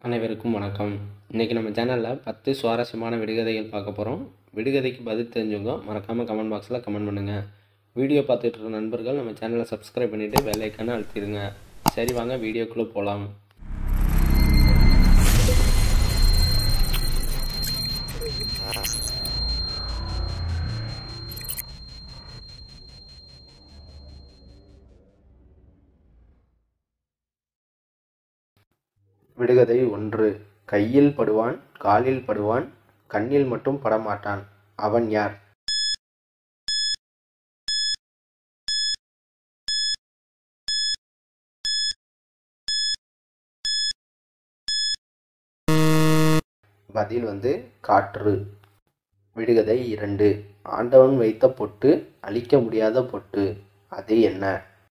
அனைவருக்கும் வணக்கம் இன்றைக்கி நம்ம சேனலில் பத்து சுவாரஸ்யமான விடுகதைகள் பார்க்க போகிறோம் விடுகதைக்கு பதில் தெரிஞ்சவங்க மறக்காமல் கமெண்ட் பாக்ஸில் கமெண்ட் பண்ணுங்கள் வீடியோ பார்த்துட்டு இருக்க நண்பர்கள் நம்ம சேனலை சப்ஸ்கிரைப் பண்ணிவிட்டு பெல் ஐக்கானை அழுத்திடுங்க சரி வாங்க வீடியோக்குள்ளே போகலாம் விடுகதை ஒன்று கையில் படுவான் காலில் படுவான் கண்ணில் மட்டும் படமாட்டான் அவன் யார் பதில் வந்து காற்று விடுகதை இரண்டு ஆண்டவன் வைத்த பொட்டு அழிக்க முடியாத பொட்டு அது என்ன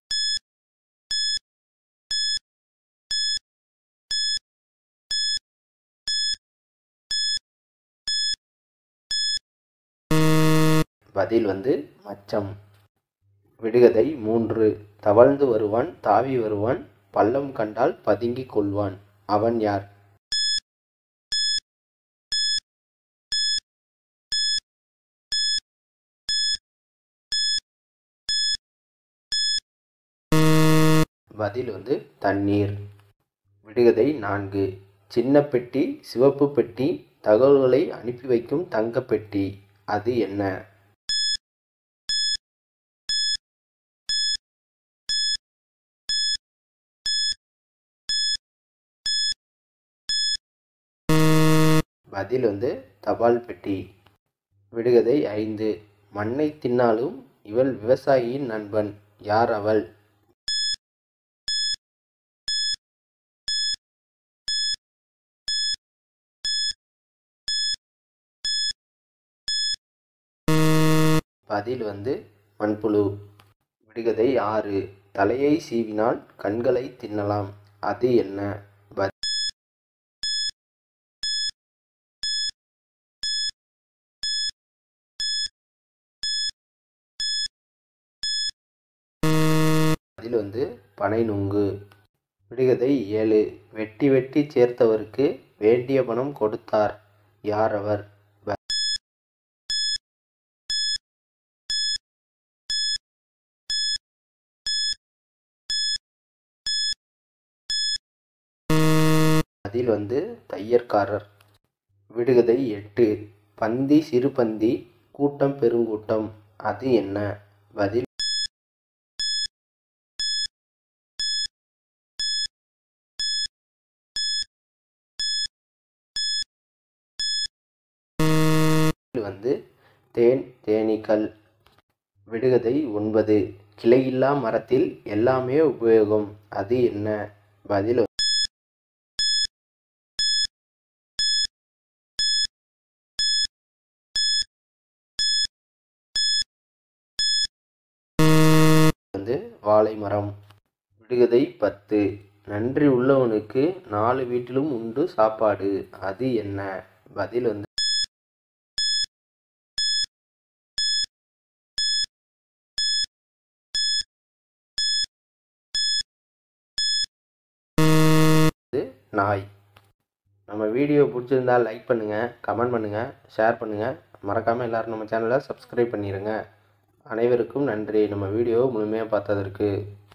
பதில் வந்து மச்சம் விடுகதை மூன்று தவழ்ந்து வருவான் தாவி வருவான் பள்ளம் கண்டால் பதுங்கிக் கொள்வான் அவன் யார் பதில் வந்து தண்ணீர் விடுகதை நான்கு சின்ன பெட்டி சிவப்பு பெட்டி தகவல்களை அனுப்பி வைக்கும் தங்க பெட்டி அது என்ன பதில் வந்து தபால் பெட்டி விடுகதை ஐந்து மண்ணை தின்னாலும் இவள் விவசாயியின் நண்பன் யார் அவள் பதில் வந்து மண்புழு விடுகதை ஆறு தலையை சீவினால் கண்களை தின்னலாம் அது என்ன ப- பதில் வந்து பனை நுங்கு விடுகதை ஏழு வெட்டி வெட்டி சேர்த்தவருக்கு வேண்டிய பணம் கொடுத்தார் யார் அவர் ப- பதில் வந்து தையற்காரர் விடுகதை எட்டு பந்தி சிறு பந்தி கூட்டம் பெருங்கூட்டம் அது என்ன பதில் வந்து தேன் தேனீக்கள் விடுகதை ஒன்பது கிளையில்லா மரத்தில் எல்லாமே உபயோகம் அது என்ன பதில் வந்து வாழை மரம் விடுகதை பத்து நன்றி உள்ளவனுக்கு நாலு வீட்டிலும் உண்டு சாப்பாடு அது என்ன பதில் வந்து நாய் நம்ம வீடியோ பிடிச்சிருந்தா லைக் பண்ணுங்கள் கமெண்ட் பண்ணுங்கள் ஷேர் பண்ணுங்கள் மறக்காமல் எல்லோரும் நம்ம சேனலை சப்ஸ்கிரைப் பண்ணிடுங்க அனைவருக்கும் நன்றி நம்ம வீடியோ முழுமையாக பார்த்ததற்கு